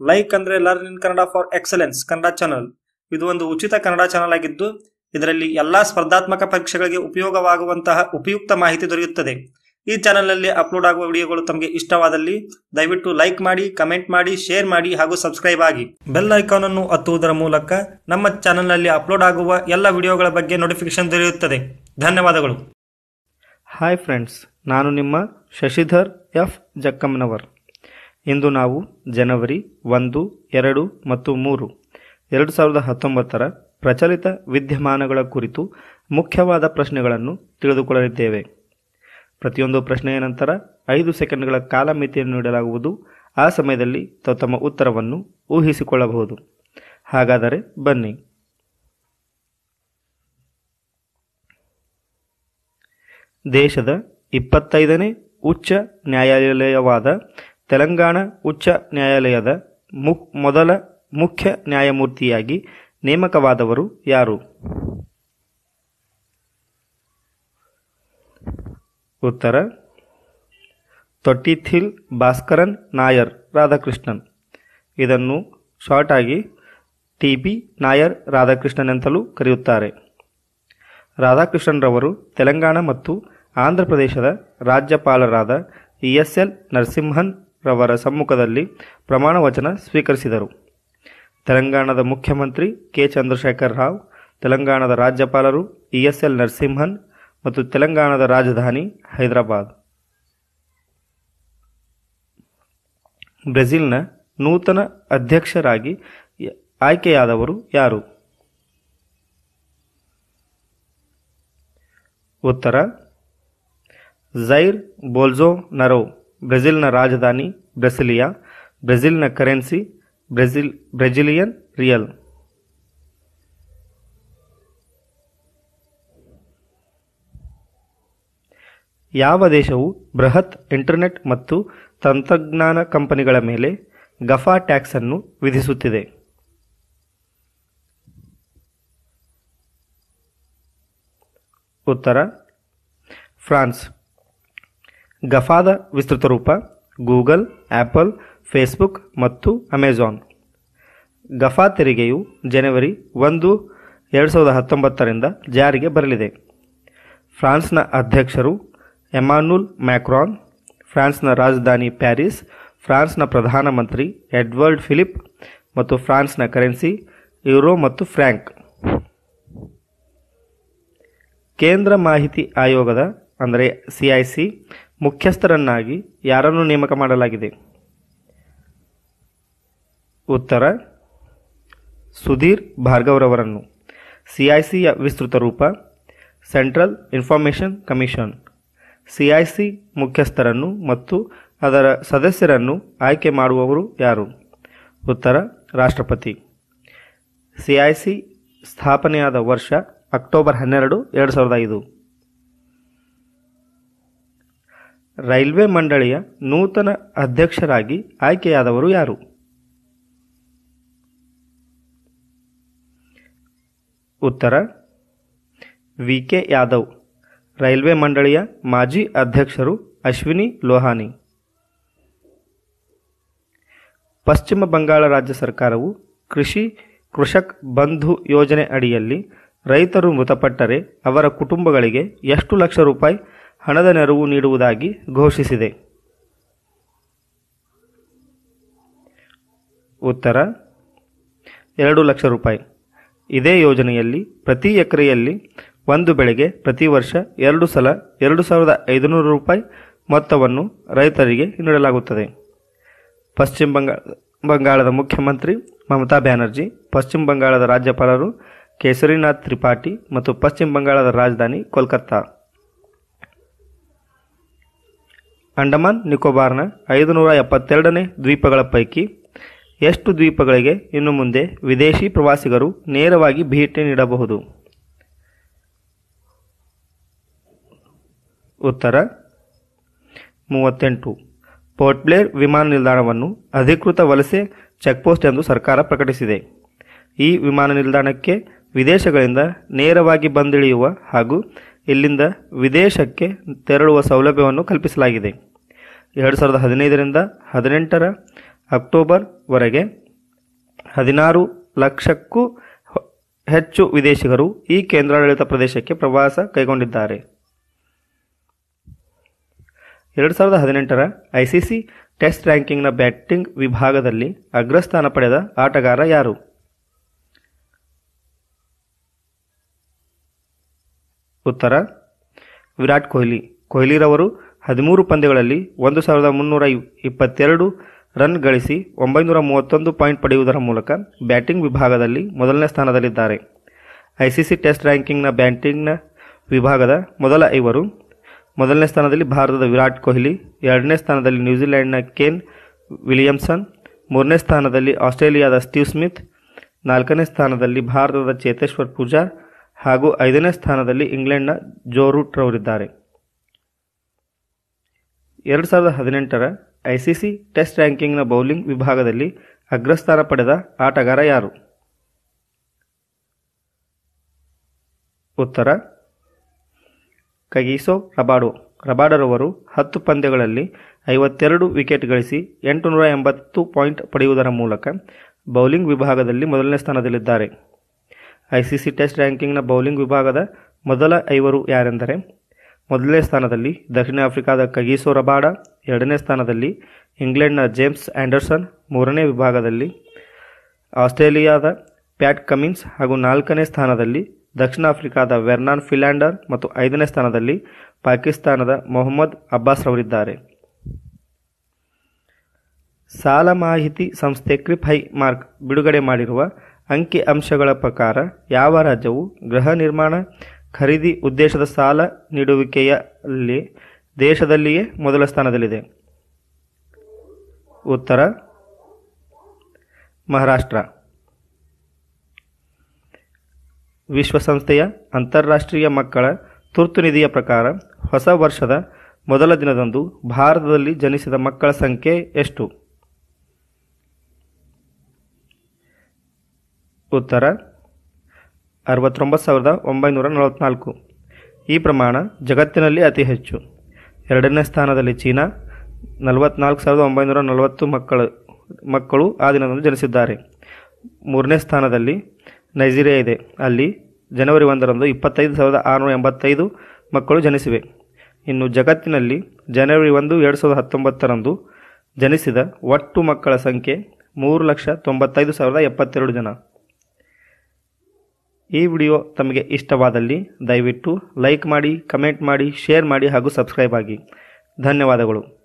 like ಅಂದ್ರೆ learn in Kannada for excellence Kannada channel ಇದು ಒಂದು ಉಚಿತ ಕನ್ನಡ ಚಾನಲ್ ಆಗಿದ್ದು ಇದರಲ್ಲಿ ಎಲ್ಲಾ ಸ್ಪರ್ಧಾತ್ಮಕ ಪರೀಕ್ಷೆಗಳಿಗೆ ಉಪಯೋಗವಾಗುವಂತಹ ಉಪಯುಕ್ತ ಮಾಹಿತಿ ದೊರೆಯುತ್ತದೆ ಈ ಚಾನಲ್ನಲ್ಲಿ ಅಪ್ಲೋಡ್ ಆಗುವ ವಿಡಿಯೋಗಳು ತಮಗೆ ಇಷ್ಟವಾದಲ್ಲಿ ದಯವಿಟ್ಟು ಲೈಕ್ ಮಾಡಿ ಕಮೆಂಟ್ ಮಾಡಿ ಶೇರ್ ಮಾಡಿ ಹಾಗೂ ಸಬ್ಸ್ಕ್ರೈಬ್ ಆಗಿ ಬೆಲ್ ಐಕಾನ್ ಅನ್ನು ಒತ್ತುವುದರ ಮೂಲಕ ನಮ್ಮ ಚಾನಲ್ನಲ್ಲಿ ಅಪ್ಲೋಡ್ ಆಗುವ ಎಲ್ಲ ವಿಡಿಯೋಗಳ ಬಗ್ಗೆ ನೋಟಿಫಿಕೇಶನ್ ದೊರೆಯುತ್ತದೆ ಧನ್ಯವಾದಗಳು ಹಾಯ್ ಫ್ರೆಂಡ್ಸ್ ನಾನು ನಿಮ್ಮ ಶಶಿಧರ್ ಎಫ್ ಜಕ್ಕಮ್ಮನವರ್ ಇಂದು ನಾವು ಜನವರಿ ಒಂದು ಎರಡು ಮತ್ತು ಮೂರು ಎರಡು ಸಾವಿರದ ಹತ್ತೊಂಬತ್ತರ ಪ್ರಚಲಿತ ವಿದ್ಯಮಾನಗಳ ಕುರಿತು ಮುಖ್ಯವಾದ ಪ್ರಶ್ನೆಗಳನ್ನು ತಿಳಿದುಕೊಳ್ಳಲಿದ್ದೇವೆ ಪ್ರತಿಯೊಂದು ಪ್ರಶ್ನೆಯ ನಂತರ ಐದು ಸೆಕೆಂಡ್ಗಳ ಕಾಲಮಿತಿಯನ್ನು ನೀಡಲಾಗುವುದು ಆ ಸಮಯದಲ್ಲಿ ತಾವು ತಮ್ಮ ಉತ್ತರವನ್ನು ಊಹಿಸಿಕೊಳ್ಳಬಹುದು ಹಾಗಾದರೆ ಬನ್ನಿ ದೇಶದ ಇಪ್ಪತ್ತೈದನೇ ಉಚ್ಚ ನ್ಯಾಯಾಲಯವಾದ ತೆಲಂಗಾಣ ಉಚ್ಚ ನ್ಯಾಯಾಲಯದ ಮು ಮೊದಲ ಮುಖ್ಯ ನ್ಯಾಯಮೂರ್ತಿಯಾಗಿ ನೇಮಕವಾದವರು ಯಾರು ಉತ್ತರ ತೊಟ್ಟಿಥಿಲ್ ಭಾಸ್ಕರನ್ ನಾಯರ್ ರಾಧಾಕೃಷ್ಣನ್ ಇದನ್ನು ಶಾರ್ಟ್ ಆಗಿ ಟಿ ಬಿ ನಾಯರ್ ರಾಧಾಕೃಷ್ಣನ್ ಅಂತಲೂ ಕರೆಯುತ್ತಾರೆ ರಾಧಾಕೃಷ್ಣನ್ರವರು ತೆಲಂಗಾಣ ಮತ್ತು ಆಂಧ್ರ ಪ್ರದೇಶದ ರಾಜ್ಯಪಾಲರಾದ ಇ ಎಸ್ ಎಲ್ ನರಸಿಂಹನ್ ರವರ ಸಮ್ಮುಖದಲ್ಲಿ ಪ್ರಮಾಣ ವಚನ ಸ್ವೀಕರಿಸಿದರು ತೆಲಂಗಾಣದ ಮುಖ್ಯಮಂತ್ರಿ ಕೆ ಚಂದ್ರಶೇಖರ್ ರಾವ್ ತೆಲಂಗಾಣದ ರಾಜ್ಯಪಾಲರು ಇ ಎಸ್ ಎಲ್ ನರಸಿಂಹನ್ ಮತ್ತು ತೆಲಂಗಾಣದ ರಾಜಧಾನಿ ಹೈದರಾಬಾದ್ ಬ್ರೆಜಿಲ್ನ ನೂತನ ಅಧ್ಯಕ್ಷರಾಗಿ ಆಯ್ಕೆಯಾದವರು ಯಾರು ಉತ್ತರ ಝೈರ್ ಬೋಲ್ಜೋ ನರೋ ಬ್ರೆಜಿಲ್ನ ರಾಜಧಾನಿ ಬ್ರೆಸಿಲಿಯಾ ಬ್ರೆಜಿಲ್ನ ಕರೆನ್ಸಿ ಬ್ರೆಜಿಲ್ ಬ್ರೆಜಿಲಿಯನ್ ರಿಯಲ್ ಯಾವ ದೇಶವು ಬೃಹತ್ ಇಂಟರ್ನೆಟ್ ಮತ್ತು ತಂತ್ರಜ್ಞಾನ ಕಂಪನಿಗಳ ಮೇಲೆ ಗಫಾ ಟ್ಯಾಕ್ಸ್ ಅನ್ನು ವಿಧಿಸುತ್ತಿದೆ ಉತ್ತರ ಫ್ರಾನ್ಸ್ ಗಫಾದ ವಿಸ್ತೃತ ರೂಪ ಗೂಗಲ್ ಆಪಲ್ ಫೇಸ್ಬುಕ್ ಮತ್ತು ಅಮೆಜಾನ್ ಗಫಾ ತೆರಿಗೆಯು ಜನವರಿ ಒಂದು ಎರಡು ಸಾವಿರದ ಹತ್ತೊಂಬತ್ತರಿಂದ ಜಾರಿಗೆ ಬರಲಿದೆ ಫ್ರಾನ್ಸ್ನ ಅಧ್ಯಕ್ಷರು ಎಮಾನುಲ್ ಮ್ಯಾಕ್ರಾನ್ ಫ್ರಾನ್ಸ್ನ ರಾಜಧಾನಿ ಪ್ಯಾರಿಸ್ ಫ್ರಾನ್ಸ್ನ ಪ್ರಧಾನಮಂತ್ರಿ ಎಡ್ವರ್ಡ್ ಫಿಲಿಪ್ ಮತ್ತು ಫ್ರಾನ್ಸ್ನ ಕರೆನ್ಸಿ ಯುರೋ ಮತ್ತು ಫ್ರ್ಯಾಂಕ್ ಕೇಂದ್ರ ಮಾಹಿತಿ ಆಯೋಗದ ಅಂದರೆ ಸಿಐಸಿ ಮುಖ್ಯಸ್ಥರನ್ನಾಗಿ ಯಾರನ್ನು ನೇಮಕ ಮಾಡಲಾಗಿದೆ ಉತ್ತರ ಸುಧೀರ್ ಭಾರ್ಗವ್ರವರನ್ನು ಸಿಐಸಿಯ ವಿಸ್ತೃತ ರೂಪ ಸೆಂಟ್ರಲ್ ಇನ್ಫಾರ್ಮೇಷನ್ ಕಮಿಷನ್ ಸಿಐಸಿ ಮುಖ್ಯಸ್ಥರನ್ನು ಮತ್ತು ಅದರ ಸದಸ್ಯರನ್ನು ಆಯ್ಕೆ ಮಾಡುವವರು ಯಾರು ಉತ್ತರ ರಾಷ್ಟ್ರಪತಿ ಸಿಐಸಿ ಸ್ಥಾಪನೆಯಾದ ವರ್ಷ ಅಕ್ಟೋಬರ್ ಹನ್ನೆರಡು ಎರಡು ಸಾವಿರದ ಐದು ರೈಲ್ವೆ ಮಂಡಳಿಯ ನೂತನ ಅಧ್ಯಕ್ಷರಾಗಿ ಆಯ್ಕೆಯಾದವರು ಯಾರು ಉತ್ತರ ವಿ ಕೆ ಯಾದವ್ ರೈಲ್ವೆ ಮಂಡಳಿಯ ಮಾಜಿ ಅಧ್ಯಕ್ಷರು ಅಶ್ವಿನಿ ಲೋಹಾನಿ ಪಶ್ಚಿಮ ಬಂಗಾಳ ರಾಜ್ಯ ಸರ್ಕಾರವು ಕೃಷಿ ಕೃಷಕ್ ಬಂಧು ಯೋಜನೆ ಅಡಿಯಲ್ಲಿ ರೈತರು ಮೃತಪಟ್ಟರೆ ಅವರ ಕುಟುಂಬಗಳಿಗೆ ಎಷ್ಟು ಲಕ್ಷ ರೂಪಾಯಿ ಹಣದ ನೆರವು ನೀಡುವುದಾಗಿ ಘೋಷಿಸಿದೆ ಉತ್ತರ ಎರಡು ಲಕ್ಷ ರೂಪಾಯಿ ಇದೇ ಯೋಜನೆಯಲ್ಲಿ ಪ್ರತಿ ಎಕರೆಯಲ್ಲಿ ಒಂದು ಬೆಳೆಗೆ ಪ್ರತಿ ವರ್ಷ ಎರಡು ಸಲ ಎರಡು ಸಾವಿರದ ಐದುನೂರು ರೂಪಾಯಿ ಮೊತ್ತವನ್ನು ರೈತರಿಗೆ ನೀಡಲಾಗುತ್ತದೆ ಪಶ್ಚಿಮ ಬಂಗಾಳ ಬಂಗಾಳದ ಮುಖ್ಯಮಂತ್ರಿ ಮಮತಾ ಬ್ಯಾನರ್ಜಿ ಪಶ್ಚಿಮ ಬಂಗಾಳದ ರಾಜ್ಯಪಾಲರು ಕೇಸರಿನಾಥ್ ತ್ರಿಪಾಠಿ ಮತ್ತು ಪಶ್ಚಿಮ ಬಂಗಾಳದ ರಾಜಧಾನಿ ಕೋಲ್ಕತ್ತಾ ಅಂಡಮಾನ್ ನಿಕೋಬಾರ್ನ ಐದುನೂರ ಎಪ್ಪತ್ತೆರಡನೇ ದ್ವೀಪಗಳ ಪೈಕಿ ಎಷ್ಟು ದ್ವೀಪಗಳಿಗೆ ಇನ್ನು ಮುಂದೆ ವಿದೇಶಿ ಪ್ರವಾಸಿಗರು ನೇರವಾಗಿ ಭೇಟಿ ನೀಡಬಹುದು ಉತ್ತರ ಮೂವತ್ತೆಂಟು ಪೋರ್ಟ್ ಬ್ಲೇರ್ ವಿಮಾನ ನಿಲ್ದಾಣವನ್ನು ಅಧಿಕೃತ ವಲಸೆ ಚೆಕ್ಪೋಸ್ಟ್ ಎಂದು ಸರ್ಕಾರ ಪ್ರಕಟಿಸಿದೆ ಈ ವಿಮಾನ ನಿಲ್ದಾಣಕ್ಕೆ ವಿದೇಶಗಳಿಂದ ನೇರವಾಗಿ ಬಂದಿಳಿಯುವ ಹಾಗೂ ಇಲ್ಲಿಂದ ವಿದೇಶಕ್ಕೆ ತೆರಳುವ ಸೌಲಭ್ಯವನ್ನು ಕಲ್ಪಿಸಲಾಗಿದೆ ಎರಡು ಸಾವಿರದ ಹದಿನೈದರಿಂದ ಹದಿನೆಂಟರ ಅಕ್ಟೋಬರ್ವರೆಗೆ ಹದಿನಾರು ಲಕ್ಷಕ್ಕೂ ಹೊ- ಹೆಚ್ಚು ವಿದೇಶಿಗರು ಈ ಕೇಂದ್ರಾಡಳಿತ ಪ್ರದೇಶಕ್ಕೆ ಪ್ರವಾಸ ಕೈಗೊಂಡಿದ್ದಾರೆ ಎರಡು ಸಾವಿರದ ಹದಿನೆಂಟರ ಐಸಿಸಿ ಟೆಸ್ಟ್ ರ್ಯಾಂಕಿಂಗ್ನ ಬ್ಯಾಟಿಂಗ್ ವಿಭಾಗದಲ್ಲಿ ಅಗ್ರಸ್ಥಾನ ಪಡೆದ ಆಟಗಾರ ಯಾರು ಉತ್ತರ ವಿರಾಟ್ ಕೊಹ್ಲಿ ಕೊಹ್ಲಿರವರು ಹದಿಮೂರು ಪಂದ್ಯಗಳಲ್ಲಿ ಒಂದು ಸಾವಿರದ ಮುನ್ನೂರ ಇಪ್- ಇಪ್ಪತ್ತೆರಡು ರನ್ ಗಳಿಸಿ ಒಂಬೈನೂರ ಮೂವತ್ತೊಂದು ಪಾಯಿಂಟ್ ಪಡೆಯುವುದರ ಮೂಲಕ ಬ್ಯಾಟಿಂಗ್ ವಿಭಾಗದಲ್ಲಿ ಮೊದಲನೇ ಸ್ಥಾನದಲ್ಲಿದ್ದಾರೆ ಐಸಿಸಿ ಟೆಸ್ಟ್ ರ್ಯಾಂಕಿಂಗ್ನ ಬ್ಯಾಟಿಂಗ್ನ ವಿಭಾಗದ ಮೊದಲ ಐವರು ಮೊದಲನೇ ಸ್ಥಾನದಲ್ಲಿ ಭಾರತದ ವಿರಾಟ್ ಕೊಹ್ಲಿ ಎರಡನೇ ಸ್ಥಾನದಲ್ಲಿ ನ್ಯೂಜಿಲೆಂಡ್ನ ಕೇನ್ ವಿಲಿಯಮ್ಸನ್ ಮೂರನೇ ಸ್ಥಾನದಲ್ಲಿ ಆಸ್ಟ್ರೇಲಿಯಾದ ಸ್ಟೀವ್ ಸ್ಮಿತ್ ನಾಲ್ಕನೇ ಸ್ಥಾನದಲ್ಲಿ ಭಾರತದ ಚೇತೇಶ್ವರ್ ಪೂಜಾರ್ ಹಾಗೂ ಐದನೇ ಸ್ಥಾನದಲ್ಲಿ ಇಂಗ್ಲೆಂಡ್ನ ಜೋ ರೂಟ್ ರವರಿದ್ದಾರೆ ಎರಡು ಸಾವಿರದ ಹದಿನೆಂಟರ ಐಸಿಸಿ ಟೆಸ್ಟ್ ರ್ಯಾಂಕಿಂಗ್ನ ಬೌಲಿಂಗ್ ವಿಭಾಗದಲ್ಲಿ ಅಗ್ರಸ್ಥಾನ ಪಡೆದ ಆಟಗಾರ ಯಾರು ಉತ್ತರ ಕಗೀಸೋ ರಬಾಡೋ ರಬಾಡರವರು ಹತ್ತು ಪಂದ್ಯಗಳಲ್ಲಿ ಐವತ್ತೆರಡು ವಿಕೆಟ್ ಗಳಿಸಿ ಎಂಟುನೂರ ಎಂಬತ್ತು ಪಾಯಿಂಟ್ ಪಡೆಯುವುದರ ಮೂಲಕ ಬೌಲಿಂಗ್ ವಿಭಾಗದಲ್ಲಿ ಮೊದಲನೇ ಸ್ಥಾನದಲ್ಲಿದ್ದಾರೆ ಐಸಿಸಿ ಟೆಸ್ಟ್ ರ್ಯಾಂಕಿಂಗ್ನ ಬೌಲಿಂಗ್ ವಿಭಾಗದ ಮೊದಲ ಐವರು ಯಾರೆಂದರೆ ಮೊದಲನೇ ಸ್ಥಾನದಲ್ಲಿ ದಕ್ಷಿಣ ಆಫ್ರಿಕಾದ ಕಗೀಸೋ ರಬಾಡ ಎರಡನೇ ಸ್ಥಾನದಲ್ಲಿ ಇಂಗ್ಲೆಂಡ್ನ ಜೇಮ್ಸ್ ಆ್ಯಂಡರ್ಸನ್ ಮೂರನೇ ವಿಭಾಗದಲ್ಲಿ ಆಸ್ಟ್ರೇಲಿಯಾದ ಪ್ಯಾಟ್ ಕಮಿನ್ಸ್ ಹಾಗೂ ನಾಲ್ಕನೇ ಸ್ಥಾನದಲ್ಲಿ ದಕ್ಷಿಣ ಆಫ್ರಿಕಾದ ವೆರ್ನಾನ್ ಫಿಲ್ಯಾಂಡರ್ ಮತ್ತು ಐದನೇ ಸ್ಥಾನದಲ್ಲಿ ಪಾಕಿಸ್ತಾನದ ಮೊಹಮ್ಮದ್ ಅಬ್ಬಾಸ್ ರವರಿದ್ದಾರೆ ಸಾಲ ಮಾಹಿತಿ ಸಂಸ್ಥೆ ಕ್ರಿಪ್ ಹೈ ಮಾರ್ಕ್ ಬಿಡುಗಡೆ ಮಾಡಿರುವ ಅಂಕಿ ಅಂಶಗಳ ಪ್ರಕಾರ ಯಾವ ರಾಜ್ಯವು ಗೃಹ ನಿರ್ಮಾಣ ಖರೀದಿ ಉದ್ದೇಶದ ಸಾಲ ನೀಡುವಿಕೆಯಲ್ಲಿ ದೇಶದಲ್ಲಿಯೇ ಮೊದಲ ಸ್ಥಾನದಲ್ಲಿದೆ ಉತ್ತರ ಮಹಾರಾಷ್ಟ್ರ ವಿಶ್ವಸಂಸ್ಥೆಯ ಅಂತಾರಾಷ್ಟ್ರೀಯ ಮಕ್ಕಳ ತುರ್ತು ನಿಧಿಯ ಪ್ರಕಾರ ಹೊಸ ವರ್ಷದ ಮೊದಲ ದಿನದಂದು ಭಾರತದಲ್ಲಿ ಜನಿಸಿದ ಮಕ್ಕಳ ಸಂಖ್ಯೆ ಎಷ್ಟು ಉತ್ತರ ಅರವತ್ತೊಂಬತ್ತು ಸಾವಿರದ ಒಂಬೈನೂರ ನಲವತ್ತ್ನಾಲ್ಕು ಈ ಪ್ರಮಾಣ ಜಗತ್ತಿನಲ್ಲಿ ಅತಿ ಹೆಚ್ಚು ಎರಡನೇ ಸ್ಥಾನದಲ್ಲಿ ಚೀನಾ ನಲವತ್ನಾಲ್ಕು ಸಾವಿರದ ಒಂಬೈನೂರ ನಲವತ್ತು ಮಕ್ಕಳು ಮಕ್ಕಳು ಆ ದಿನದಂದು ಜನಿಸಿದ್ದಾರೆ ಮೂರನೇ ಸ್ಥಾನದಲ್ಲಿ ನೈಜೀರಿಯಾ ಇದೆ ಅಲ್ಲಿ ಜನವರಿ ಒಂದರಂದು ಇಪ್ಪತ್ತೈದು ಸಾವಿರದ ಆರುನೂರ ಎಂಬತ್ತೈದು ಮಕ್ಕಳು ಜನಿಸಿವೆ ಇನ್ನು ಜಗತ್ತಿನಲ್ಲಿ ಜನವರಿ ಒಂದು ಎರಡು ಸಾವಿರದ ಹತ್ತೊಂಬತ್ತರಂದು ಜನಿಸಿದ ಒಟ್ಟು ಮಕ್ಕಳ ಸಂಖ್ಯೆ ಮೂರು ಲಕ್ಷ ತೊಂಬತ್ತೈದು ಸಾವಿರದ ಎಪ್ಪತ್ತೆರಡು ಜನ ಈ ವಿಡಿಯೋ ತಮಗೆ ಇಷ್ಟವಾದಲ್ಲಿ ದಯವಿಟ್ಟು ಲೈಕ್ ಮಾಡಿ ಕಮೆಂಟ್ ಮಾಡಿ ಶೇರ್ ಮಾಡಿ ಹಾಗೂ ಸಬ್ಸ್ಕ್ರೈಬ್ ಆಗಿ ಧನ್ಯವಾದಗಳು